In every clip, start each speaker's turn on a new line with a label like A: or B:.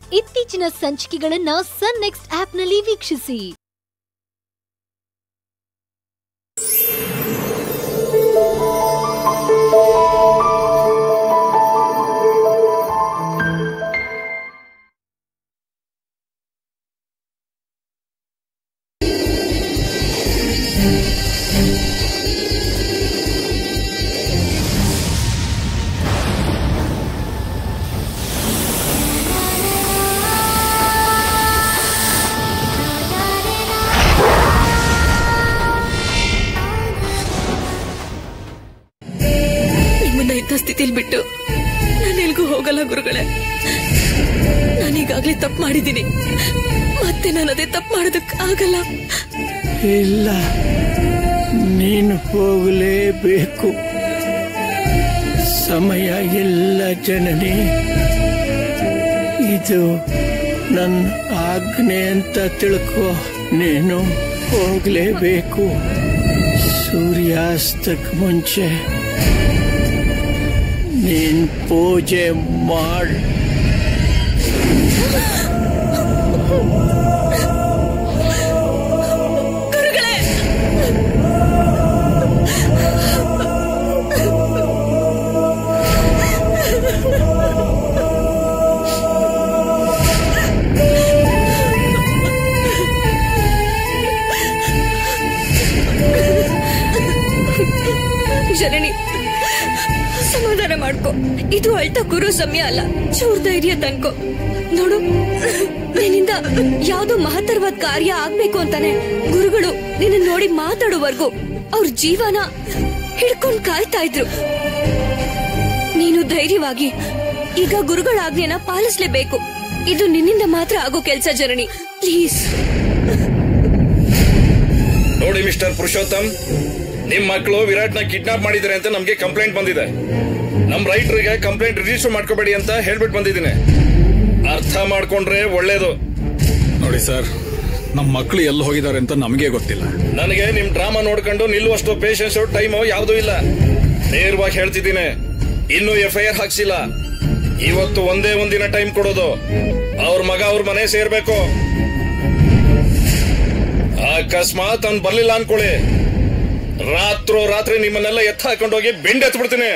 A: ಇತ್ತೀಚಿನ ಸಂಚಿಕೆಗಳನ್ನ ಸನ್ ನೆಕ್ಸ್ಟ್ ಆಪ್ನಲ್ಲಿ ವೀಕ್ಷಿಸಿ
B: ನಿಮ್ಮನ್ನ ಇಂಥ ಸ್ಥಿತಿಲಿ ಬಿಟ್ಟು ನಾನು ಎಲ್ಗೂ ಹೋಗಲ್ಲ ಗುರುಗಳೇ ನಾನೀಗಾಗ್ಲೇ ತಪ್ಪು ಮಾಡಿದ್ದೀನಿ ಮತ್ತೆ ನಾನು ಅದೇ ತಪ್ಪು ಮಾಡೋದಕ್ಕೆ ಆಗಲ್ಲ
C: ಇಲ್ಲ ನೀನು ಹೋಗಲೇಬೇಕು ಸಮಯ ಇಲ್ಲ ಜನನಿ ಇದು ನನ್ನ ಆಜ್ಞೆ ಅಂತ ತಿಳ್ಕೊ ನೀನು ಹೋಗಲೇಬೇಕು ಸೂರ್ಯಾಸ್ತಕ್ಕೆ ಮುಂಚೆ ನೀನ್ ಪೂಜೆ ಮಾಡ್
B: ಗುರುಗಳೇ ಜನನಿ ಸಮಾಧಾನ ಮಾಡ್ಕೊ ಇದು ಅಳ್ತ ಗುರು ಸಮಯ ಅಲ್ಲ ಚೂರ್ ಧೈರ್ಯ ತನ್ಕೋ ನೋಡು ನಿನ್ನಿಂದ ಯಾವ್ದೋ ಮಹತ್ತರವಾದ ಕಾರ್ಯ ಆಗ್ಬೇಕು ಅಂತಾನೆ ಗುರುಗಳು ನಿನ್ನ ನೋಡಿ ಮಾತಾಡೋವರ್ಗೂ ಅವ್ರ ಜೀವನ ಹಿಡ್ಕೊಂಡ್ ಕಾಯ್ತಾ ಇದ್ರು ನೀನು ಧೈರ್ಯವಾಗಿ ಈಗ ಗುರುಗಳ ಆಜ್ಞೆನ ಪಾಲಿಸ್ಲೇಬೇಕು ಇದು ನಿನ್ನಿಂದ ಮಾತ್ರ ಆಗೋ ಕೆಲ್ಸ ಜನನಿ ಪ್ಲೀಸ್
D: ನೋಡಿ ಮಿಸ್ಟರ್ ಪುರುಷೋತ್ತಮ್ ನಿಮ್ ಮಕ್ಕಳು ವಿರಾಟ್ನ ಕಿಡ್ನಾಪ್ ಮಾಡಿದ್ದಾರೆ ಅಂತ ನಮ್ಗೆ ಕಂಪ್ಲೇಂಟ್ ಬಂದಿದೆ ನಮ್ ರೈಟರ್ಗೆ ಕಂಪ್ಲೇಂಟ್ ರಿಜಿಸ್ಟರ್ ಮಾಡ್ಕೋಬೇಡಿ ಅಂತ ಹೇಳ್ಬಿಟ್ಟು ಬಂದಿದ್ದೀನಿ ಅರ್ಥ ಮಾಡ್ಕೊಂಡ್ರೆ ಒಳ್ಳೇದು
E: ನೋಡಿ ಸರ್ ನಮ್ಮ ಮಕ್ಕಳು ಎಲ್ಲಿ ಹೋಗಿದ್ದಾರೆ ಅಂತ ನಮಗೆ ಗೊತ್ತಿಲ್ಲ
D: ನನಗೆ ನಿಮ್ ಡ್ರಾಮಾ ನೋಡ್ಕೊಂಡು ನಿಲ್ಲುವಷ್ಟು ಪೇಷನ್ಸ್ ಟೈಮು ಯಾವ್ದು ಇಲ್ಲ ನೇರವಾಗಿ ಹೇಳ್ತಿದ್ದೀನಿ ಇನ್ನು ಎಫ್ ಐ ಆರ್ ಹಾಕ್ಸಿಲ್ಲ ಇವತ್ತು ಒಂದೇ ಒಂದಿನ ಟೈಮ್ ಕೊಡೋದು ಅವ್ರ ಮಗ ಅವ್ರ ಮನೆ ಸೇರ್ಬೇಕು ಅಕಸ್ಮಾತ್ ಅವ್ನ್ ಬರ್ಲಿಲ್ಲ ಅನ್ಕೊಳ್ಳಿ ರಾತ್ರೋ ರಾತ್ರಿ ನಿಮ್ಮನ್ನೆಲ್ಲ ಎತ್ತ ಹಾಕೊಂಡೋಗಿ ಬೆಂಡೆತ್ ಬಿಡ್ತೀನಿ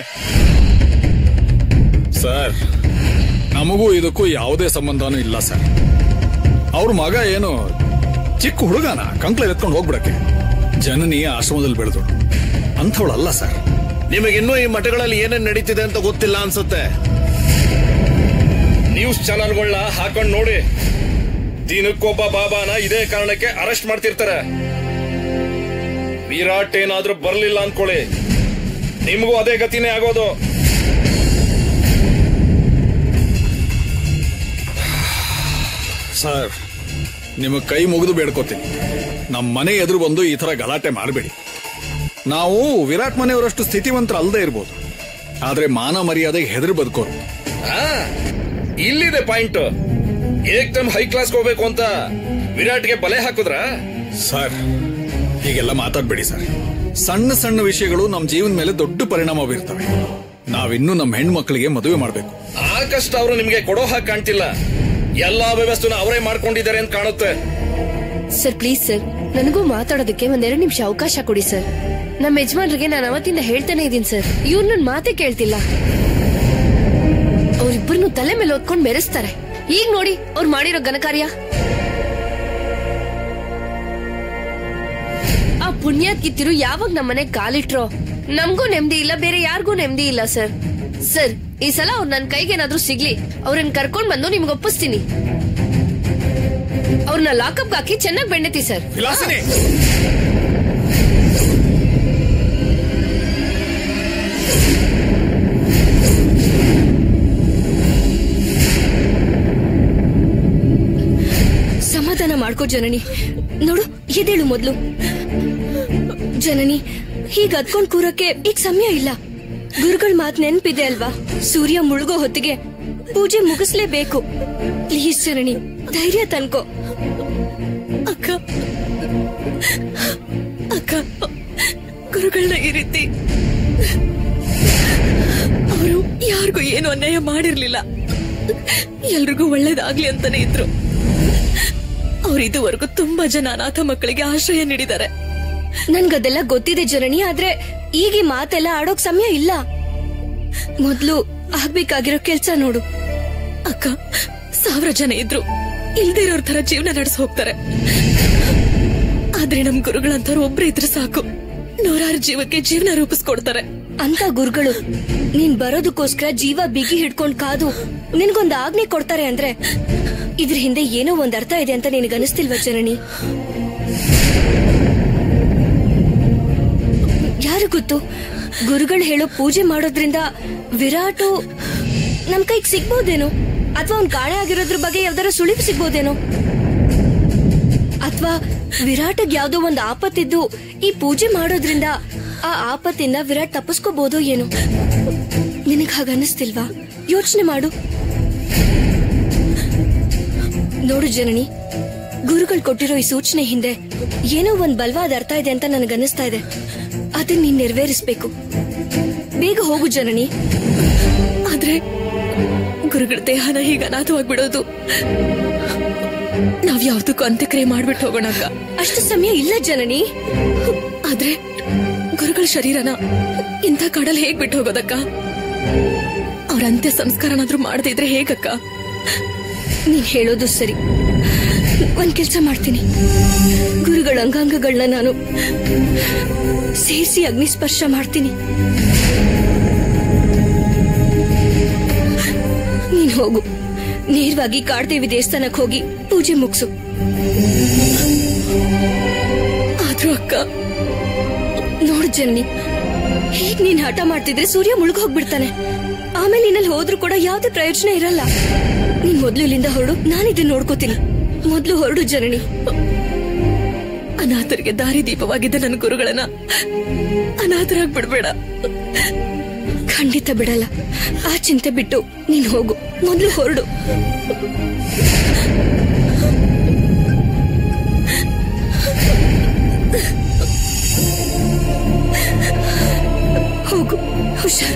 E: ಸರ್ ನಮಗೂ ಇದಕ್ಕೂ ಯಾವುದೇ ಸಂಬಂಧನೂ ಇಲ್ಲ ಸರ್ ಅವ್ರ ಮಗ ಏನು ಚಿಕ್ಕ ಹುಡುಗನ ಕಂಕ್ಳ ಎತ್ಕೊಂಡು ಹೋಗ್ಬಿಡಕ್ಕೆ ಜನನಿ ಆಶ್ರಮದಲ್ಲಿ ಬೆಳೆದು ಅಂಥವಳಲ್ಲ ಸರ್
F: ನಿಮಗಿನ್ನೂ ಈ ಮಠಗಳಲ್ಲಿ ಏನೇನ್ ನಡೀತಿದೆ ಅಂತ ಗೊತ್ತಿಲ್ಲ ಅನ್ಸುತ್ತೆ
D: ನ್ಯೂಸ್ ಚಾನಲ್ಗಳನ್ನ ಹಾಕೊಂಡ್ ನೋಡಿ ದಿನಕ್ಕೊಬ್ಬ ಬಾಬಾನ ಇದೇ ಕಾರಣಕ್ಕೆ ಅರೆಸ್ಟ್ ಮಾಡ್ತಿರ್ತಾರೆ ವಿರಾಟ್ ಏನಾದ್ರೂ ಬರ್ಲಿಲ್ಲ ಅನ್ಕೊಳ್ಳಿ ನಿಮಗೂ ಅದೇ ಗತಿನೇ ಆಗೋದು
E: ಸರ್ ನಿಮಗೆ ಕೈ ಮುಗಿದು ಬೇಡ್ಕೋತೀನಿ ನಮ್ಮ ಮನೆ ಎದುರು ಬಂದು ಈ ತರ ಗಲಾಟೆ ಮಾಡಬೇಡಿ ನಾವು ವಿರಾಟ್ ಮನೆಯವರಷ್ಟು ಸ್ಥಿತಿವಂತರ ಅಲ್ಲದೆ ಇರ್ಬೋದು ಆದ್ರೆ ಮಾನ ಮರ್ಯಾದೆಗೆ ಹೆದರಿ ಬದುಕೋರು
D: ಆ, ಇಲ್ಲಿದೆ ಪಾಯಿಂಟ್ ಏಕ್ದಮ್ ಹೈ ಕ್ಲಾಸ್ ಹೋಗ್ಬೇಕು ಅಂತ ವಿರಾಟ್ಗೆ ಬಲೆ ಹಾಕುದ್ರ
E: ಸರ್ ಹೀಗೆಲ್ಲ ಮಾತಾಡ್ಬೇಡಿ ಸರ್ ಸಣ್ಣ ಸಣ್ಣ ವಿಷಯಗಳು ನಮ್ಮ ಜೀವನ ಮೇಲೆ ದೊಡ್ಡ ಪರಿಣಾಮ ಬೀರ್ತವೆ ನಾವಿನ್ನೂ ನಮ್ಮ ಹೆಣ್ಮಕ್ಳಿಗೆ ಮದುವೆ ಮಾಡಬೇಕು
D: ಆ ಕಷ್ಟ ಅವರು ನಿಮ್ಗೆ ಕೊಡೋ ಹಾಗೆ ಕಾಣ್ತಿಲ್ಲ ಎಲ್ಲಾ ವ್ಯವಸ್ಥೆನ ಅವರೇ ಮಾಡ್ಕೊಂಡಿದ್ದಾರೆ ಅಂತ ಕಾಣುತ್ತೆ
B: ಸರ್ ಪ್ಲೀಸ್ ಸರ್ ನನಗೂ ಮಾತಾಡೋದಕ್ಕೆ ಒಂದೆರಡು ನಿಮಿಷ ಅವಕಾಶ ಕೊಡಿ ಸರ್ ನಮ್ಮ ಯಜಮಾನ್ರಿಗೆ ನಾನು ಅವತ್ತಿಂದ ಹೇಳ್ತಾನೆ ಇದೀನಿ ಸರ್ ಇವ್ರು ನನ್ ಮಾತೇ ಕೇಳ್ತಿಲ್ಲ ಅವ್ರಿಬ್ಬರನ್ನು ತಲೆ ಮೇಲೆ ಹೊತ್ಕೊಂಡ್ ಮೆರೆಸ್ತಾರೆ ಈಗ ನೋಡಿ ಅವ್ರು ಮಾಡಿರೋ ಘನಕಾರ್ಯ ಆ ಪುಣ್ಯಾತ್ ಕಿತ್ತಿರು ಯಾವಾಗ ನಮ್ಮನೆ ಕಾಲಿಟ್ರೋ ನಮ್ಗೂ ನೆಮ್ಮದಿ ಇಲ್ಲ ಬೇರೆ ಯಾರಿಗೂ ನೆಮ್ಮದಿ ಇಲ್ಲ ಸರ್ ಸರ್ ಈ ಸಲ ಅವ್ರು ನನ್ನ ಕೈಗೇನಾದ್ರೂ ಸಿಗ್ಲಿ ಅವ್ರನ್ನ ಕರ್ಕೊಂಡ್ ಬಂದು ನಿಮ್ಗೆ ಒಪ್ಪಿಸ್ತೀನಿ ಅವ್ರನ್ನ ಲಾಕಪ್ ಹಾಕಿ ಚೆನ್ನಾಗಿ ಬೆಣ್ಣೆತಿ ಸರ್
E: ವಿಲಾಸಿನಿ
B: ಸಮಾಧಾನ ಮಾಡ್ಕೋ ಜನನಿ ನೋಡು ಎದೇಳು ಮೊದ್ಲು ಜನನಿ ಹೀಗ್ ಅದ್ಕೊಂಡ್ ಕೂರಕ್ಕೆ ಈಗ ಸಮಯ ಇಲ್ಲ ಗುರುಗಳ ಮಾತ್ ನೆನ್ಪಿದೆ ಅಲ್ವಾ ಸೂರ್ಯ ಮುಳುಗೋ ಹೊತ್ತಿಗೆ ಪೂಜೆ ಮುಗಿಸ್ಲೇಬೇಕು ಪ್ಲೀಸ್ ಜನನಿ ಧೈರ್ಯ ತನ್ಕೋ ಅಕ್ಕ ಅಕ್ಕ ಗುರುಗಳನ್ನ ಈ ರೀತಿ ಅವರು ಯಾರಿಗೂ ಏನು ಅನ್ಯಾಯ ಮಾಡಿರ್ಲಿಲ್ಲ ಎಲ್ರಿಗೂ ಒಳ್ಳೇದಾಗ್ಲಿ ಅಂತಾನೆ ಇದ್ರು ಅವ್ರು ಇದುವರೆಗೂ ತುಂಬಾ ಜನ ಅನಾಥ ಮಕ್ಕಳಿಗೆ ಆಶ್ರಯ ನೀಡಿದ್ದಾರೆ ನನ್ಗದೆಲ್ಲ ಗೊತ್ತಿದೆ ಜನನಿ ಆದ್ರೆ ಈಗ ಈ ಮಾತೆಲ್ಲ ಆಡೋಕ್ ಸಮಯ ಇಲ್ಲ ಮೊದ್ಲು ಆಗ್ಬೇಕಾಗಿರೋ ಕೆಲ್ಸ ನೋಡು ಅಕ್ಕ ಸಾವಿರ ಜನ ಇದ್ರು ಇಲ್ದೇ ಇರೋರ್ ತರ ಜೀವನ ನಡೆಸ್ ಹೋಗ್ತಾರೆ ಆದ್ರೆ ನಮ್ ಗುರುಗಳಂತವ್ರು ಒಬ್ರು ಇದ್ರೆ ಸಾಕು ನೂರಾರು ಜೀವಕ್ಕೆ ಜೀವನ ರೂಪಿಸ್ಕೊಡ್ತಾರೆ ಅಂತ ಗುರುಗಳು ನೀನ್ ಬರೋದಕ್ಕೋಸ್ಕರ ಜೀವ ಬಿಗಿ ಹಿಡ್ಕೊಂಡ್ ಕಾದು ನಿನ್ಗೊಂದ್ ಆಜ್ಞೆ ಕೊಡ್ತಾರೆ ಅಂದ್ರೆ ಇದ್ರ ಹಿಂದೆ ಏನೋ ಒಂದ್ ಅರ್ಥ ಇದೆ ಅಂತ ನಿನಗನಿಸ್ತಿಲ್ವ ಜನನಿ ಯಾರು ಗೊತ್ತು ಗುರುಗಳು ಹೇಳೋ ಪೂಜೆ ಮಾಡೋದ್ರಿಂದ ವಿರಾಟು ನಮ್ ಕೈಗ್ ಸಿಗ್ಬೋದೇನೋ ಅಥವಾ ಅವ್ನ್ ಕಾಣೆ ಆಗಿರೋದ್ರ ಬಗ್ಗೆ ಯಾವ್ದಾರ ಸುಳಿವು ಸಿಗ್ಬೋದೇನೋ ಅಥವಾ ವಿರಾಟಗ್ ಯಾವ್ದೋ ಒಂದ್ ಆಪತ್ತಿದ್ದು ಈ ಪೂಜೆ ಮಾಡೋದ್ರಿಂದ ಆ ಆಪತ್ತಿಂದ ವಿರಾಟ್ ತಪ್ಪಿಸ್ಕೋಬಹುದು ಏನು ನಿನಗ್ ಹಾಗ ಅನ್ನಿಸ್ತಿಲ್ವಾ ಯೋಚನೆ ಮಾಡು ನೋಡು ಜನನಿ ಗುರುಗಳು ಕೊಟ್ಟಿರೋ ಈ ಸೂಚನೆ ಹಿಂದೆ ಏನೋ ಒಂದ್ ಬಲವಾದ ಅರ್ಥ ಇದೆ ಅಂತ ನನಗನ್ನಿಸ್ತಾ ಇದೆ ಅದನ್ನ ನೀನ್ ನೆರವೇರಿಸ್ಬೇಕು ಬೇಗ ಹೋಗು ಜನನಿ ಆದ್ರೆ ಗುರುಗಳ ದೇಹನ ಹೀಗ ಅನಾಥವಾಗ್ಬಿಡೋದು ನಾವ್ ಯಾವ್ದಕ್ಕೂ ಅಂತ್ಯಕ್ರಿಯೆ ಮಾಡ್ಬಿಟ್ಟು ಹೋಗೋಣ ಅಕ್ಕ ಅಷ್ಟು ಸಮಯ ಇಲ್ಲ ಜನನಿ ಆದ್ರೆ ಗುರುಗಳ ಶರೀರನ ಇಂಥ ಕಡಲ್ ಹೇಗ್ ಬಿಟ್ಟು ಹೋಗೋದಕ್ಕ ಅವ್ರ ಅಂತ್ಯ ಸಂಸ್ಕಾರನಾದ್ರೂ ಮಾಡದೇ ಇದ್ರೆ ಹೇಗಕ್ಕ ನೀನ್ ಹೇಳೋದು ಸರಿ ಒಂದ್ ಕೆಲ್ಸ ಮಾಡ್ತೀನಿ ಗುರುಗಳ ಅಂಗಾಂಗಗಳನ್ನ ನಾನು ಸೇರಿಸಿ ಅಗ್ನಿಸ್ಪರ್ಶ ಮಾಡ್ತೀನಿ ನೀನ್ ಹೋಗು ನೇರವಾಗಿ ಕಾಡ್ದೇವಿ ದೇವಸ್ಥಾನಕ್ ಹೋಗಿ ಪೂಜೆ ಮುಗ್ಸು ಆದ್ರೂ ಅಕ್ಕ ನೋಡು ಜನ್ನಿ ಹೀಗ್ ನೀನ್ ಹಠ ಮಾಡ್ತಿದ್ರೆ ಸೂರ್ಯ ಮುಳುಗ್ ಹೋಗ್ಬಿಡ್ತಾನೆ ಆಮೇಲೆ ನಿನ್ನಲ್ಲಿ ಹೋದ್ರೂ ಕೂಡ ಯಾವ್ದೇ ಪ್ರಯೋಜನ ಇರಲ್ಲ ನೀನ್ ಮೊದ್ಲು ಇಲ್ಲಿಂದ ಹೊರಡು ನಾನಿದನ್ನ ನೋಡ್ಕೋತೀನಿ ಮೊದ್ಲು ಹೊರಡು ಜನನಿ ಅನಾಥರಿಗೆ ದಾರಿ ದೀಪವಾಗಿದ್ದ ನನ್ನ ಗುರುಗಳನ್ನ ಅನಾಥರಾಗ್ ಬಿಡ್ಬೇಡ ಖಂಡಿತ ಬಿಡಲ್ಲ ಆ ಚಿಂತೆ ಬಿಟ್ಟು ನೀನ್ ಹೋಗು ಮೊದ್ಲು ಹೊರಡು ಹೋಗು ಹುಷಾರ್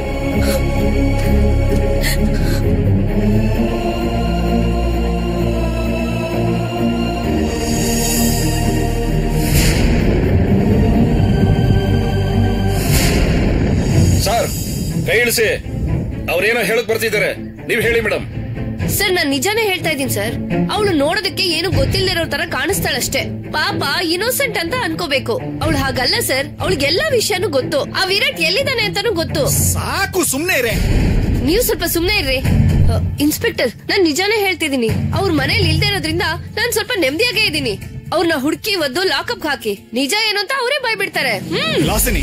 D: ಸರ್ ಕೈ ಇಳಿಸಿ ಅವ್ರೇನೋ ಹೇಳಕ್ ಬರ್ತಿದ್ದಾರೆ ನೀವ್ ಹೇಳಿ ಮೇಡಮ್
G: ಸರ್ ನಾನ್ ನಿಜಾನೇ ಹೇಳ್ತಾ ಇದ್ದೀನಿ ಸರ್ ಅವಳು ನೋಡೋದಕ್ಕೆ ಏನು ಗೊತ್ತಿಲ್ಲದಿರೋ ತರ ಕಾಣಿಸ್ತಾಳಷ್ಟೇ ಪಾಪ ಇನ್ನೋಸೆಂಟ್ ಅಂತ ಅನ್ಕೋಬೇಕು ಅವಳು ಹಾಗಲ್ಲ ಸರ್ ಅವಳಿಗೆಲ್ಲಾ ವಿಷಯನೂ ಗೊತ್ತು ಆ ವಿರಾಟ್ ಎಲ್ಲಿದ್ದಾನೆ ಅಂತಾನೂ ಗೊತ್ತು
E: ಸಾಕು ಸುಮ್ನೆ ಇರೇ
G: ನೀವು ಸ್ವಲ್ಪ ಸುಮ್ನೆ ಇರ್ರಿ ಅ, ಇನ್ಸ್ಪೆಕ್ಟರ್ ನಾನ್ ನಿಜಾನೇ ಹೇಳ್ತಿದ್ದೀನಿ ಅವ್ರ ಮನೇಲಿ ಇಲ್ದೇ ಇರೋದ್ರಿಂದ ನಾನ್ ಸ್ವಲ್ಪ ನೆಮ್ಮದಿಯಾಗೇ ಇದ್ದೀನಿ ಅವ್ರನ್ನ ಹುಡುಕಿ ಒದ್ದು ಲಾಕಪ್ ಹಾಕಿ ನಿಜ ಏನು ಅಂತ ಅವರೇ ಬಾಯ್ಬಿಡ್ತಾರೆ ಹ್ಮ್
E: ಲಾಸಿನಿ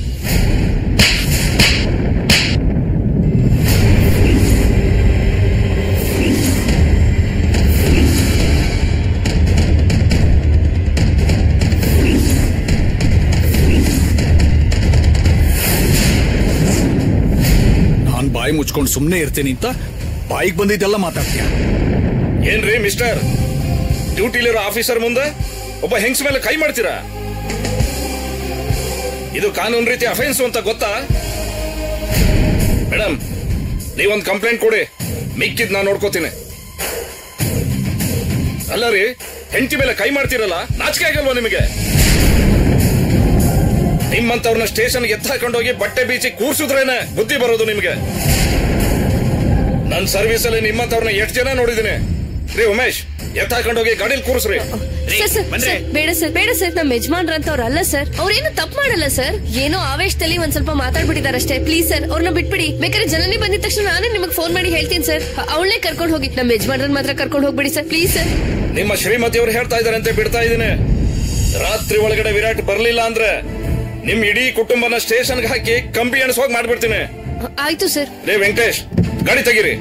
E: ನಾನ್ ಬಾಯಿ ಮುಚ್ಕೊಂಡು ಸುಮ್ನೆ ಇರ್ತೀನಿ ಅಂತ ಬಾಯಿಗೆ ಬಂದಿದ್ದೆಲ್ಲ ಮಾತಾಡ್ತೀಯ
D: ಏನ್ರಿ ಮಿಸ್ಟರ್ ಡ್ಯೂಟಿಲಿರೋ ಆಫೀಸರ್ ಮುಂದೆ ಒಬ್ಬ ಹೆಂಗ್ಸ್ ಮೇಲೆ ಕೈ ಮಾಡ್ತೀರಾ ಇದು ಕಾನೂನು ರೀತಿ ಅಫೆನ್ಸ್ ಅಂತ ಗೊತ್ತಾ ಮೇಡಮ್ ನೀವೊಂದು ಕಂಪ್ಲೇಂಟ್ ಕೊಡಿ ಮಿಕ್ಕಿದ್ ನಾನು ನೋಡ್ಕೋತೀನಿ ಅಲ್ಲ ರೀ ಹೆಂಡತಿ ಮೇಲೆ ಕೈ ಮಾಡ್ತೀರಲ್ಲ ನಾಚಿಕೆ ಆಗಲ್ವಾ ನಿಮಗೆ ನಿಮ್ಮಂತವ್ರನ್ನ ಸ್ಟೇಷನ್ಗೆ ಎತ್ತ ಹಾಕೊಂಡೋಗಿ ಬಟ್ಟೆ ಬೀಚಿ ಕೂರ್ಸಿದ್ರೇನೆ ಬುದ್ಧಿ ಬರೋದು ನಿಮಗೆ ನನ್ನ ಸರ್ವಿಸ್ ಅಲ್ಲಿ ನಿಮ್ಮಂತವ್ರನ್ನ ಎಷ್ಟು ಜನ ನೋಡಿದ್ದೀನಿ ರೀ ಉಮೇಶ್ ಎತ್ತ ಹಾಕೊಂಡೋಗಿ ಗಾಡಿಲಿ ಕೂರಿಸ್ರಿ
G: ಸರ್, ಸರ್, ಸರ್, ಬೇಡ ಸರ್ ಬೇಡ ಸರ್ ನಮ್ಮ ಯಜಮಾನ್ರಂತವ್ರು ಅಲ್ಲ ಸರ್ ಅವ್ರೇನು ತಪ್ಪು ಮಾಡಲ್ಲ ಸರ್ ಏನೋ ಆವೇಶದಲ್ಲಿ ಒಂದ್ ಸ್ವಲ್ಪ ಮಾತಾಡ್ಬಿಟ್ಟಿದಾರಷ್ಟೇ ಪ್ಲೀಸ್ ಸರ್ ಅವ್ರನ್ನ ಬಿಟ್ಬಿಡಿ ಬೇಕಾದ್ರೆ ಜನನಿ ಬಂದಿದ ತಕ್ಷಣ ನಾನೇ ನಿಮಗೆ ಫೋನ್ ಮಾಡಿ ಹೇಳ್ತೀನಿ ಸರ್ ಅವಳನ್ನೇ ಕರ್ಕೊಂಡು ಹೋಗಿ ನಮ್ಮ ಯಜಮಾನ್ರನ್ ಮಾತ್ರ ಕರ್ಕೊಂಡು ಹೋಗ್ಬಿಡಿ ಸರ್ ಪ್ಲೀಸ್ ಸರ್
D: ನಿಮ್ಮ ಶ್ರೀಮತಿಯವರು ಹೇಳ್ತಾ ಇದಾರೆ ಅಂತ ಬಿಡ್ತಾ ಇದ್ದೀನಿ ರಾತ್ರಿ ಒಳಗಡೆ ವಿರಾಟ್ ಬರ್ಲಿಲ್ಲ ಅಂದ್ರೆ ನಿಮ್ ಇಡೀ ಕುಟುಂಬನ ಸ್ಟೇಷನ್ಗೆ ಹಾಕಿ ಕಂಬಿ ಎಣಿಸೋಗ್ ಮಾಡ್ಬಿಡ್ತೀನಿ
G: ಆಯ್ತು ಸರ್
D: ರೇ ವೆಂಕಟೇಶ್ ಗಾಡಿ ತೆಗೀರಿ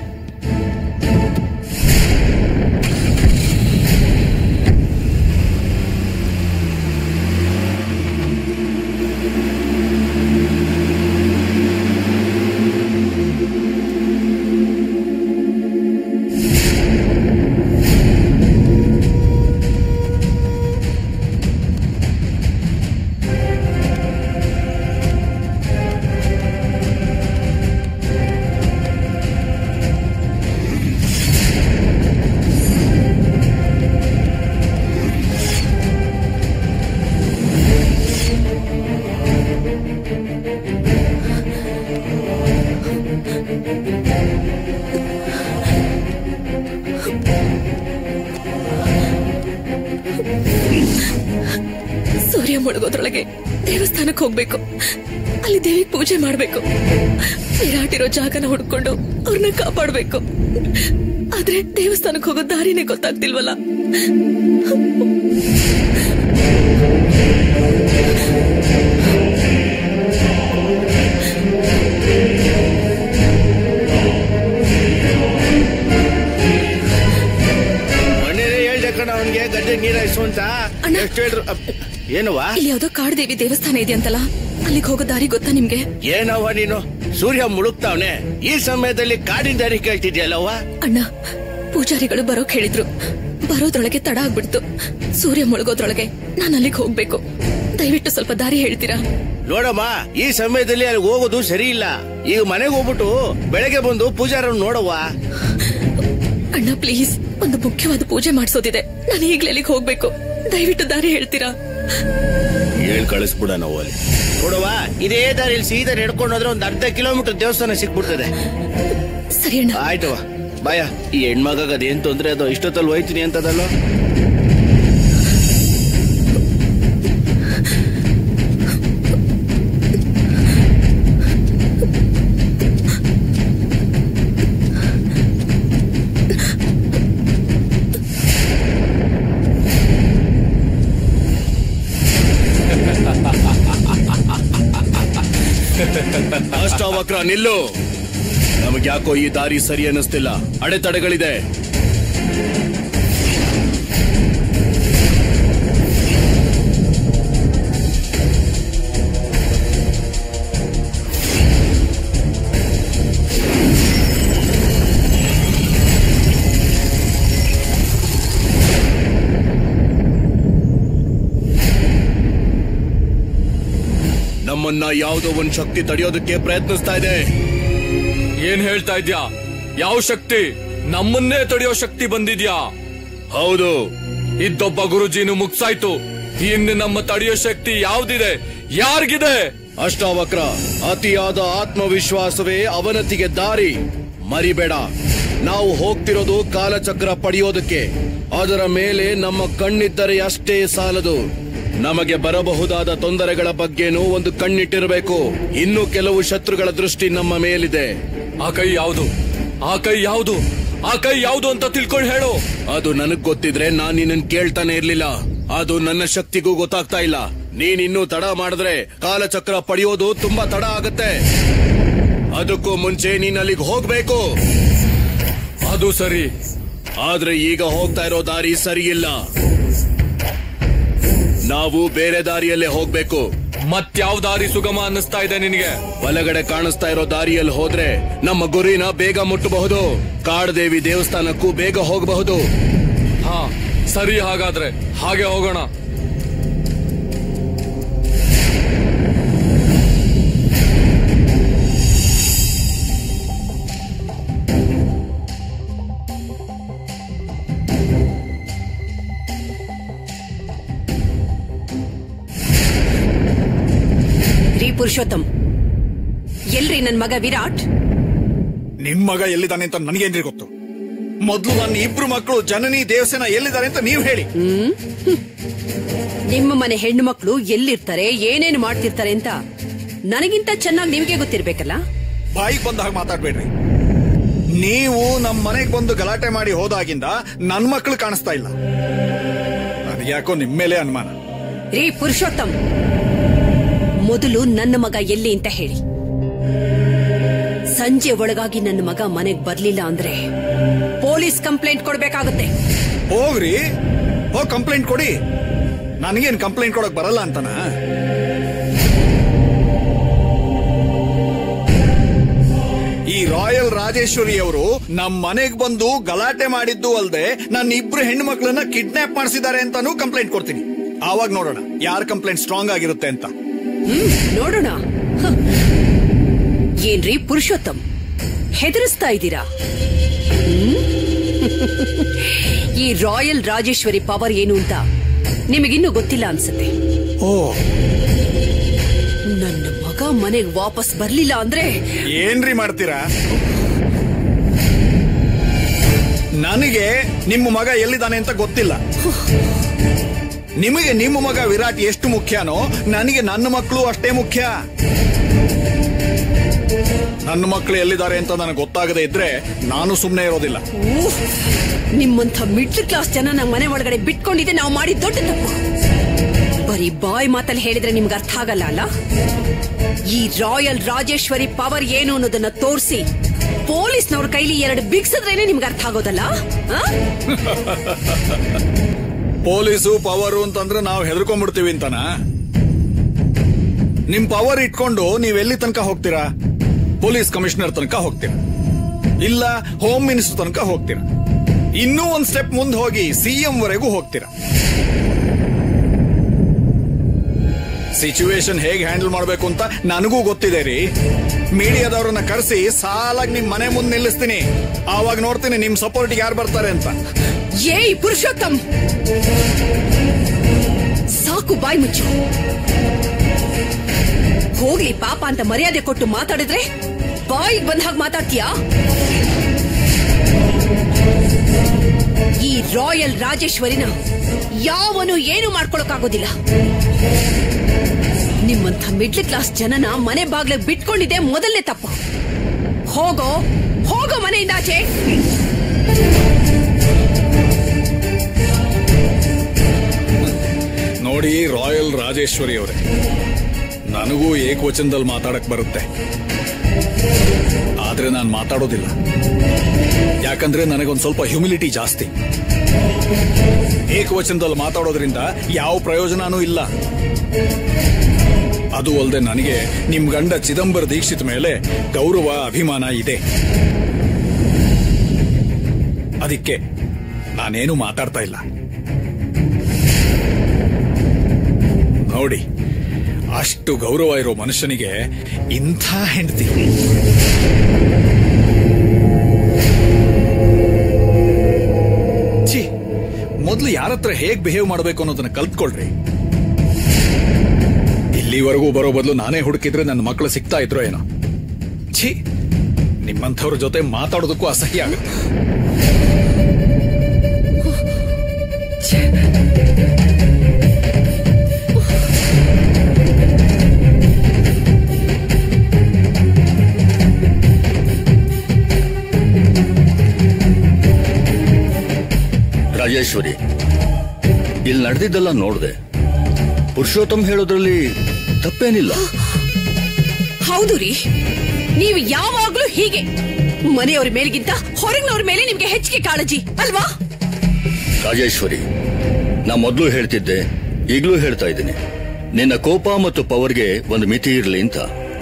B: ಮುಳುಗೋದ್ರೊಳಗೆ ದೇವಸ್ಥಾನಕ್ಕೆ ಹೋಗ್ಬೇಕು ಅಲ್ಲಿ ದೇವಿಗೆ ಪೂಜೆ ಮಾಡ್ಬೇಕು ವಿರಾಟ್ ಇರೋ ಜಾಗನ ಹುಡ್ಕೊಂಡು ಅವ್ರನ್ನ ಕಾಪಾಡ್ಬೇಕು ಆದ್ರೆ ದೇವಸ್ಥಾನಕ್ಕೆ ಹೋಗೋ ದಾರಿನೇ ಗೊತ್ತಾಗ್ತಿಲ್ವಲ್ಲ
F: ಮನೇಲೆ ಹೇಳ್ದೆ ಕಣ ಅವನ್ಗೆ ಗದ್ದೆ ನೀರ್ ಹಾಯ್ಸು ಅಂತ
B: ಅಣ್ಣ.
F: ಎಷ್ಟು ಹೇಳ್ರು ಅಪ್, ಏನವ್ವ
B: ಇಲ್ಲಿ ಯಾವ್ದೋ ಕಾಡ್ ದೇವಿ ದೇವಸ್ಥಾನ ಇದೆಯಂತಲ್ಲ ಅಲ್ಲಿಗೆ ಹೋಗೋ ದಾರಿ ಗೊತ್ತಾ ನಿಮ್ಗೆ
F: ಏನವ್ವ ನೀನು ಸೂರ್ಯ ಮುಳುಗ್ತಾವ್ನೆ ಈ ಸಮಯದಲ್ಲಿ ಕಾಡಿನ ದಾರಿ ಕೇಳ್ತಿದ್ಯಲ್ಲವ್ವ
B: ಅಣ್ಣ ಪೂಜಾರಿಗಳು ಬರೋಕ್ ಹೇಳಿದ್ರು ಬರೋದ್ರೊಳಗೆ ತಡ ಆಗ್ಬಿಡ್ತು ಸೂರ್ಯ ಮುಳುಗೋದ್ರೊಳಗೆ ನಾನು ಅಲ್ಲಿಗೆ ಹೋಗ್ಬೇಕು ದಯವಿಟ್ಟು ಸ್ವಲ್ಪ ದಾರಿ ಹೇಳ್ತೀರಾ
F: ನೋಡಮ್ಮ ಈ ಸಮಯದಲ್ಲಿ ಅಲ್ಲಿ ಹೋಗೋದು ಸರಿ ಇಲ್ಲ ಈಗ ಮನೆಗೆ ಹೋಗ್ಬಿಟ್ಟು ಬೆಳಗ್ಗೆ ಬಂದು ಪೂಜಾರನ್ನು ನೋಡವ್ವ
B: ಅಣ್ಣ ಪ್ಲೀಸ್ ಒಂದು ಮುಖ್ಯವಾದ ಪೂಜೆ ಮಾಡಿಸೋದಿದೆ ನಾನು ಈಗ್ಲೇ ಅಲ್ಲಿಗೆ ಹೋಗ್ಬೇಕು ದಯವಿಟ್ಟು ದಾರಿ ಹೇಳ್ತೀರಾ
F: ಹೇಳ್ ಕಳಿಸ್ಬಿಡ ನಾವು ಅಲ್ಲಿ ನೋಡವ್ವ ಇದೇ ದಾರಿಯಲ್ಲಿ ಸೀದಾ ನಡ್ಕೊಂಡು ಹೋದ್ರೆ ಒಂದ್ ಅರ್ಧ ಕಿಲೋಮೀಟರ್ ದೇವಸ್ಥಾನ ಸಿಕ್ಬಿಡ್ತದೆ
B: ಸರಿ ಅಣ್ಣ
F: ಆಯ್ತವ ಬಾಯ ಈ ಹೆಣ್ಮಗ ಅದೇನ್ ತೊಂದ್ರೆ ಅದು ಇಷ್ಟೊತ್ತಲ್ಲಿ ಹೋಯ್ತೀನಿ ಅಂತದಲ್ಲ ಅಷ್ಟವಕ್ರ ನಿಲ್ಲು ನಮಗೆ ಯಾಕೋ ಈ ದಾರಿ ಸರಿ ಅನ್ನಿಸ್ತಿಲ್ಲ ಅಡೆತಡೆಗಳಿದೆ ನಮ್ಮನ್ನ ಯಾವುದೋ ಒಂದ್ ಶಕ್ತಿ ತಡೆಯೋದಕ್ಕೆ ಪ್ರಯತ್ನಿಸ್ತಾ ಇದೆ
H: ಏನ್ ಹೇಳ್ತಾ ಇದ್ಯಾ ಯಾವ ಶಕ್ತಿ ನಮ್ಮನ್ನೇ ತಡೆಯೋ ಶಕ್ತಿ ಬಂದಿದ್ಯಾ
F: ಹೌದು
H: ಇದ್ದೊಬ್ಬ ಗುರುಜಿನು ಮುಗ್ಸಾಯ್ತು ಇನ್ನು ನಮ್ಮ ತಡೆಯೋ ಶಕ್ತಿ ಯಾವ್ದಿದೆ ಯಾರಿಗಿದೆ
F: ಅಷ್ಟಾವಕ್ರ ಅತಿಯಾದ ಆತ್ಮವಿಶ್ವಾಸವೇ ಅವನತಿಗೆ ದಾರಿ ಮರಿಬೇಡ ನಾವು ಹೋಗ್ತಿರೋದು ಕಾಲಚಕ್ರ ಪಡೆಯೋದಕ್ಕೆ ಅದರ ಮೇಲೆ ನಮ್ಮ ಕಣ್ಣಿದ್ದರೆ ಅಷ್ಟೇ ಸಾಲದು ನಮಗೆ ಬರಬಹುದಾದ ತೊಂದರೆಗಳ ಬಗ್ಗೆನೂ ಒಂದು ಕಣ್ಣಿಟ್ಟಿರಬೇಕು ಇನ್ನು ಕೆಲವು ಶತ್ರುಗಳ ದೃಷ್ಟಿ ನಮ್ಮ ಮೇಲಿದೆ
H: ಆ ಕೈ ಯಾವುದು ಆ ಕೈ ಯಾವುದು ಆ ಕೈ ಯಾವುದು ಅಂತ ತಿಳ್ಕೊಂಡು ಹೇಳು
F: ಅದು ನನಗ್ ಗೊತ್ತಿದ್ರೆ ನಾನ್ ನಿನ್ನನ್ ಕೇಳ್ತಾನೆ ಇರ್ಲಿಲ್ಲ ಅದು ನನ್ನ ಶಕ್ತಿಗೂ ಗೊತ್ತಾಗ್ತಾ ಇಲ್ಲ ನೀನ್ ಇನ್ನೂ ತಡ ಮಾಡಿದ್ರೆ ಕಾಲಚಕ್ರ ಪಡೆಯೋದು ತುಂಬಾ ತಡ ಆಗತ್ತೆ ಅದಕ್ಕೂ ಮುಂಚೆ ನೀನ್ ಅಲ್ಲಿಗೆ ಹೋಗ್ಬೇಕು
H: ಅದು ಸರಿ
F: ಆದ್ರೆ ಈಗ ಹೋಗ್ತಾ ಇರೋ ದಾರಿ ಸರಿಯಿಲ್ಲ ನಾವು ಬೇರೆ ದಾರಿಯಲ್ಲೇ ಹೋಗ್ಬೇಕು
H: ಮತ್ಯಾವ್ ದಾರಿ ಸುಗಮ ಅನ್ನಿಸ್ತಾ ಇದೆ ನಿನಗೆ
F: ಬಲಗಡೆ ಕಾಣಿಸ್ತಾ ಇರೋ ದಾರಿಯಲ್ಲಿ ಹೋದ್ರೆ ನಮ್ಮ ಗುರಿನ ಬೇಗ ಮುಟ್ಟಬಹುದು ಕಾಡದೇವಿ ದೇವಸ್ಥಾನಕ್ಕೂ ಬೇಗ ಹೋಗಬಹುದು
H: ಹಾ ಸರಿ ಹಾಗಾದ್ರೆ ಹಾಗೆ ಹೋಗೋಣ
I: ರೀ ಪುರುಷೋತ್ತಮ್ ಎಲ್ರಿ ನನ್ ಮಗ ವಿರಾಟ್
E: ನಿಮ್ ಮಗ ಎಲ್ಲಿದ್ದಾನೆ ಅಂತ ನನಗೇನ್ರಿ ಗೊತ್ತು ಮೊದ್ಲು ನನ್ನ ಇಬ್ರು ಮಕ್ಕಳು ಜನನಿ ದೇವಸ್ಥಾನ ಎಲ್ಲಿದ್ದಾರೆ ಅಂತ ನೀವ್ ಹೇಳಿ
I: ನಿಮ್ಮ ಮನೆ ಹೆಣ್ಣು ಮಕ್ಕಳು ಎಲ್ಲಿರ್ತಾರೆ ಏನೇನು ಮಾಡ್ತಿರ್ತಾರೆ ಅಂತ ನನಗಿಂತ ಚೆನ್ನಾಗಿ ನಿಮ್ಗೆ ಗೊತ್ತಿರ್ಬೇಕಲ್ಲ
E: ಬಾಯಿಗೆ ಬಂದ ಹಾಗೆ ಮಾತಾಡ್ಬೇಡ್ರಿ ನೀವು ನಮ್ ಮನೆಗ್ ಬಂದು ಗಲಾಟೆ ಮಾಡಿ ಹೋದಾಗಿಂದ ನನ್ ಮಕ್ಳು ಕಾಣಿಸ್ತಾ ಇಲ್ಲ ನನಗೆ ಯಾಕೋ ನಿಮ್ ಮೇಲೆ ಅನುಮಾನ
I: ರೀ ಪುರುಷೋತ್ತಮ್ ಮೊದಲು ನನ್ನ ಮಗ ಎಲ್ಲಿ ಅಂತ ಹೇಳಿ ಸಂಜೆ ಒಳಗಾಗಿ ನನ್ನ ಮಗ ಮನೆಗ್ ಬರ್ಲಿಲ್ಲ ಅಂದ್ರೆ ಪೊಲೀಸ್ ಕಂಪ್ಲೇಂಟ್ ಕೊಡ್ಬೇಕಾಗುತ್ತೆ
E: ಹೋಗ್ರಿ ಹೋಗ್ ಕಂಪ್ಲೇಂಟ್ ಕೊಡಿ ನನಗೇನ್ ಕಂಪ್ಲೇಂಟ್ ಕೊಡಕ್ ಬರಲ್ಲ ಅಂತನ ಈ ರಾಯಲ್ ರಾಜೇಶ್ವರಿ ಅವರು ನಮ್ ಮನೆಗ್ ಬಂದು ಗಲಾಟೆ ಮಾಡಿದ್ದು ಅಲ್ದೆ ನನ್ನ ಇಬ್ರು ಹೆಣ್ಣು ಮಕ್ಕಳನ್ನ ಕಿಡ್ನಾಪ್ ಮಾಡಿಸಿದ್ದಾರೆ ಅಂತಾನೂ ಕಂಪ್ಲೇಂಟ್ ಕೊಡ್ತೀನಿ ಆವಾಗ ನೋಡೋಣ ಯಾರ ಕಂಪ್ಲೇಂಟ್ ಸ್ಟ್ರಾಂಗ್ ಆಗಿರುತ್ತೆ ಅಂತ
I: ಹ್ಮ್ ನೋಡೋಣ ಹ. ಏನ್ರಿ ಪುರುಷೋತ್ತಮ್ ಹೆದರಿಸ್ತಾ ಇದ್ದೀರಾ ಹ್ಮ್? ಈ ರಾಯಲ್ ರಾಜೇಶ್ವರಿ ಪವರ್ ಏನು ಅಂತ ನಿಮಗಿನ್ನೂ ಗೊತ್ತಿಲ್ಲ ಅನ್ಸುತ್ತೆ
E: ಓ
I: ನನ್ನ ಮಗ ಮನೆಗ್ ವಾಪಸ್ ಬರ್ಲಿಲ್ಲ ಅಂದ್ರೆ
E: ಏನ್ರಿ ಮಾಡ್ತೀರಾ ನನಗೆ ನಿಮ್ಮ ಮಗ ಎಲ್ಲಿದ್ದಾನೆ ಅಂತ ಗೊತ್ತಿಲ್ಲ ನಿಮಗೆ ನಿಮ್ಮ ಮಗ ವಿರಾಟ್ ಎಷ್ಟು ಮುಖ್ಯನೋ ನನಗೆ ನನ್ನ ಮಕ್ಕಳು ಅಷ್ಟೇ ಮುಖ್ಯ ನನ್ನ ಮಕ್ಕಳು ಎಲ್ಲಿದ್ದಾರೆ ಅಂತ ನನಗೆ ಗೊತ್ತಾಗದೇ ಇದ್ರೆ ನಾನು ಸುಮ್ಮನೆ ಇರೋದಿಲ್ಲ
I: ಊಹ್, ನಿಮ್ಮಂಥ ಮಿಡ್ಲ್ ಕ್ಲಾಸ್ ಜನ ನಮ್ಮ ಮನೆ ಒಳಗಡೆ ಬಿಟ್ಕೊಂಡಿದ್ದೆ ನಾವು ಮಾಡಿ ದೊಡ್ಡ ತಪ್ಪು ಬರೀ ಬಾಯ್ ಮಾತಲ್ಲಿ ಹೇಳಿದ್ರೆ ನಿಮ್ಗೆ ಅರ್ಥ ಆಗಲ್ಲ ಅಲ್ಲ ಈ ರಾಯಲ್ ರಾಜೇಶ್ವರಿ ಪವರ್ ಏನು ಅನ್ನೋದನ್ನ ತೋರಿಸಿ ಪೊಲೀಸ್ನವ್ರ ಕೈಲಿ ಎರಡು ಬಿಗ್ಸಿದ್ರೇನೆ ನಿಮ್ಗೆ ಅರ್ಥ ಆಗೋದಲ್ಲ ಆ?
E: ಪೊಲೀಸು ಪವರು ಅಂತಂದ್ರೆ ನಾವು ಹೆದರ್ಕೊಂಡ್ಬಿಡ್ತೀವಿ ಅಂತನಾ ನಿಮ್ ಪವರ್ ಇಟ್ಕೊಂಡು ನೀವ್ ಎಲ್ಲಿ ತನಕ ಹೋಗ್ತೀರಾ ಪೊಲೀಸ್ ಕಮಿಷನರ್ ತನಕ ಹೋಗ್ತೀರಾ ಇಲ್ಲ ಹೋಮ್ ಮಿನಿಸ್ಟರ್ ತನಕ ಹೋಗ್ತೀರಾ ಇನ್ನೂ ಒಂದ್ ಸ್ಟೆಪ್ ಮುಂದೆ ಹೋಗಿ ಸಿಎಂ ವರೆಗೂ ಹೋಗ್ತೀರಾ ಸಿಚುವೇಶನ್ ಹೇಗೆ ಹ್ಯಾಂಡಲ್ ಮಾಡ್ಬೇಕು ಅಂತ ನನಗೂ ಗೊತ್ತಿದೆ ರೀ ಮೀಡಿಯಾದವ್ರನ್ನ ಕರೆಸಿ ಸಾಲಾಗಿ ನಿಮ್ ಮನೆ ಮುಂದೆ ನಿಲ್ಲಿಸ್ತೀನಿ ಆವಾಗ ನೋಡ್ತೀನಿ ನಿಮ್ ಸಪೋರ್ಟ್ ಯಾರು ಬರ್ತಾರೆ ಅಂತ
I: ಏಯ್ ಪುರುಷೋತ್ತಮ್ ಸಾಕು ಬಾಯ್ ಮುಚ್ಚು ಹೋಗ್ಲಿ ಪಾಪ ಅಂತ ಮರ್ಯಾದೆ ಕೊಟ್ಟು ಮಾತಾಡಿದ್ರೆ ಬಾಯಿಗೆ ಬಂದ ಹಾಗೆ ಮಾತಾಡ್ತೀಯಾ ಈ ರಾಯಲ್ ರಾಜೇಶ್ವರಿನ ಯಾವನು ಏನು ಮಾಡ್ಕೊಳಕ್ಕಾಗೋದಿಲ್ಲ ನಿಮ್ಮಂಥ ಮಿಡ್ಲ್ ಕ್ಲಾಸ್ ಜನನ ಮನೆ ಬಾಗ್ಲ ಬಿಟ್ಕೊಂಡಿದ್ದೆ ಮೊದಲನೇ ತಪ್ಪು ಹೋಗೋ ಹೋಗೋ ಮನೆಯಿಂದ ಆಚೆ
E: ನೋಡಿ ರಾಯಲ್ ರಾಜೇಶ್ವರಿ ಅವರೇ ನನಗೂ ಏಕವಚನದಲ್ಲಿ ಮಾತಾಡಕ್ ಬರುತ್ತೆ ಆದ್ರೆ ನಾನು ಮಾತಾಡೋದಿಲ್ಲ ಯಾಕಂದ್ರೆ ನನಗೊಂದ್ ಸ್ವಲ್ಪ ಹ್ಯುಮಿಲಿಟಿ ಜಾಸ್ತಿ ಏಕವಚನದಲ್ಲಿ ಮಾತಾಡೋದ್ರಿಂದ ಯಾವ ಪ್ರಯೋಜನನೂ ಇಲ್ಲ ಅದು ಅಲ್ಲದೆ ನನಗೆ ನಿಮ್ ಗಂಡ ಚಿದಂಬರ ದೀಕ್ಷಿತ್ ಮೇಲೆ ಗೌರವ ಅಭಿಮಾನ ಇದೆ ಅದಕ್ಕೆ ನಾನೇನು ಮಾತಾಡ್ತಾ ಇಲ್ಲ ನೋಡಿ ಅಷ್ಟು ಗೌರವ ಇರೋ ಮನುಷ್ಯನಿಗೆ ಇಂಥ ಹೆಂಡತಿ ಛೀ ಮೊದಲು ಯಾರ ಹತ್ರ ಹೇಗ್ ಬಿಹೇವ್ ಮಾಡಬೇಕು ಅನ್ನೋದನ್ನ ಕಲ್ತ್ಕೊಳ್ರಿ ಇಲ್ಲಿವರೆಗೂ ಬರೋ ಬದಲು ನಾನೇ ಹುಡುಕಿದ್ರೆ ನನ್ನ ಮಕ್ಕಳು ಸಿಗ್ತಾ ಇದ್ರೋ ಏನೋ ಛೀ ನಿಮ್ಮಂಥವ್ರ ಜೊತೆ ಮಾತಾಡೋದಕ್ಕೂ ಅಸಹ್ಯ ಆಗುತ್ತೆ
J: ರಾಜೇಶ್ವರಿ ಇಲ್ಲಿ ನಡೆದಿದ್ದೆಲ್ಲ ನೋಡ್ದೆ ಪುರುಷೋತ್ತಮ್ ಹೇಳೋದ್ರಲ್ಲಿ ತಪ್ಪೇನಿಲ್ಲ
I: ಹೌದು ರೀ ನೀವು ಯಾವಾಗ್ಲೂ ಹೀಗೆ ಮನೆಯವ್ರ ಮೇಲ್ಗಿಂತ ಹೊರಗಿನವ್ರ ಮೇಲೆ ನಿಮ್ಗೆ ಹೆಚ್ಚಿಗೆ ಕಾಳಜಿ ಅಲ್ವಾ
J: ರಾಜೇಶ್ವರಿ ನಾ ಮೊದಲು ಹೇಳ್ತಿದ್ದೆ ಈಗಲೂ ಹೇಳ್ತಾ ಇದ್ದೀನಿ ನಿನ್ನ ಕೋಪ ಮತ್ತು ಪವರ್ಗೆ ಒಂದು ಮಿತಿ ಇರಲಿ ಅಂತ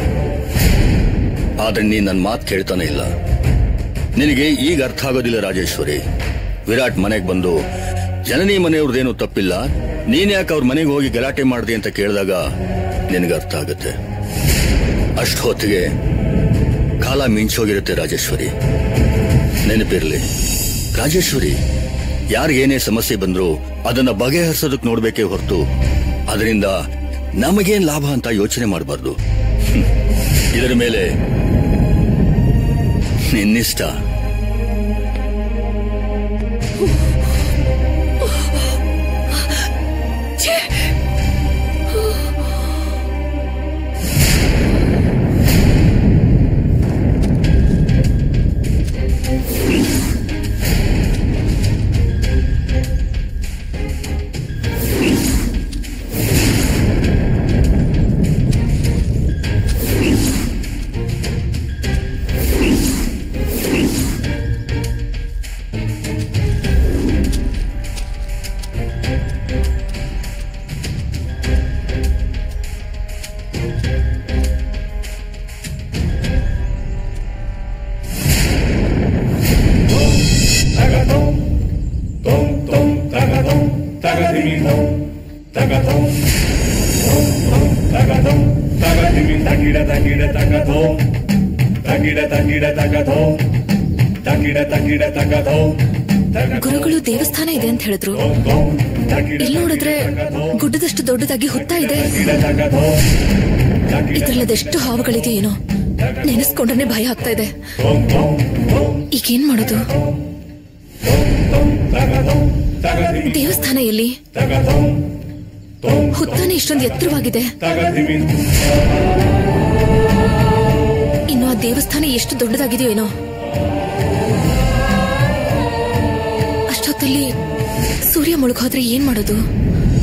J: ಆದ್ರೆ ನೀನ್ ನನ್ನ ಮಾತು ಕೇಳ್ತಾನೆ ಇಲ್ಲ ನಿನಗೆ ಈಗ ಅರ್ಥ ಆಗೋದಿಲ್ಲ ರಾಜೇಶ್ವರಿ ವಿರಾಟ್ ಮನೆಗೆ ಬಂದು ಜನನಿ ಮನೆಯವ್ರದ್ದೇನು ತಪ್ಪಿಲ್ಲ ನೀನ್ ಯಾಕೆ ಅವ್ರ ಮನೆಗೆ ಹೋಗಿ ಗಲಾಟೆ ಮಾಡಿದೆ ಅಂತ ಕೇಳಿದಾಗ ನಿನಗೆ ಅರ್ಥ ಆಗುತ್ತೆ ಅಷ್ಟು ಹೊತ್ತಿಗೆ ಕಾಲ ಮಿಂಚೋಗಿರುತ್ತೆ ರಾಜೇಶ್ವರಿ ನೆನಪಿರ್ಲಿ ರಾಜೇಶ್ವರಿ ಯಾರಿಗೇನೇ ಸಮಸ್ಯೆ ಬಂದ್ರು ಅದನ್ನ ಬಗೆಹರಿಸೋದಕ್ ನೋಡ್ಬೇಕೇ ಹೊರತು ಅದರಿಂದ ನಮಗೇನ್ ಲಾಭ ಅಂತ ಯೋಚನೆ ಮಾಡಬಾರ್ದು ಇದರ ಮೇಲೆ ನಿನ್ನಿಷ್ಟ
I: ಛೇ!
B: ಗುರುಗಳು ದೇವಸ್ಥಾನ ಇದೆ ಅಂತ ಹೇಳಿದ್ರು ಇಲ್ಲಿ ನೋಡಿದ್ರೆ ಗುಡ್ಡದಷ್ಟು ದೊಡ್ಡದಾಗಿ ಹುತ್ತ ಇದೆ ಇದ್ರಲ್ಲಿ ಅದೆಷ್ಟು ಹಾವುಗಳಿದೆ ಏನೋ ನೆನೆಸ್ಕೊಂಡ್ರೆ ಭಯ ಆಗ್ತಾ ಇದೆ ಈಗೇನ್ ಮಾಡೋದು ದೇವಸ್ಥಾನ ಎಲ್ಲಿ ಹುತ್ತಾನೆ ಇಷ್ಟೊಂದು ಎತ್ತರವಾಗಿದೆ ಇನ್ನು ಆ ದೇವಸ್ಥಾನ ಎಷ್ಟು ದೊಡ್ಡದಾಗಿದೆಯೋ ಏನೋ ಅಷ್ಟೊತ್ತಲ್ಲಿ ಸೂರ್ಯ ಮುಳುಗೋದ್ರೆ ಏನ್ ಮಾಡೋದು